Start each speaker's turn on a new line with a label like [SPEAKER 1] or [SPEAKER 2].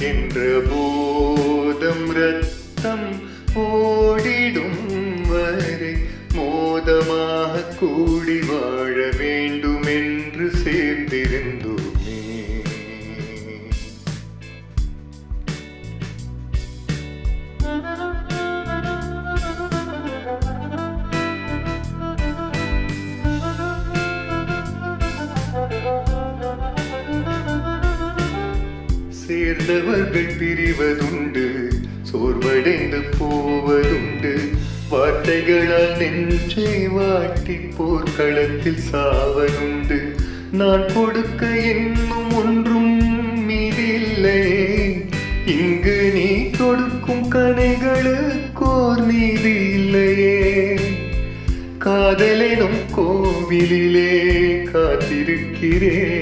[SPEAKER 1] என்ற போதம் ரத்தம் ஓடிடும் வரை மோதமாக கூடி வாழ வேண்டும் என்று சேர்ந்திருந்தோமே சேர்ந்தவர்கள் பிரிவதுண்டு சோர்வடைந்து போவதுண்டு வார்த்தைகளால் நெஞ்சை வாட்டி போர்க்களத்தில் சாவதுண்டு நான் கொடுக்க இன்னும் ஒன்றும் மீதில்லையே இங்கு நீ கொடுக்கும் கனைகளுக்கோர் நீதி இல்லையே காதலெனும் கோவிலிலே காத்திருக்கிறேன்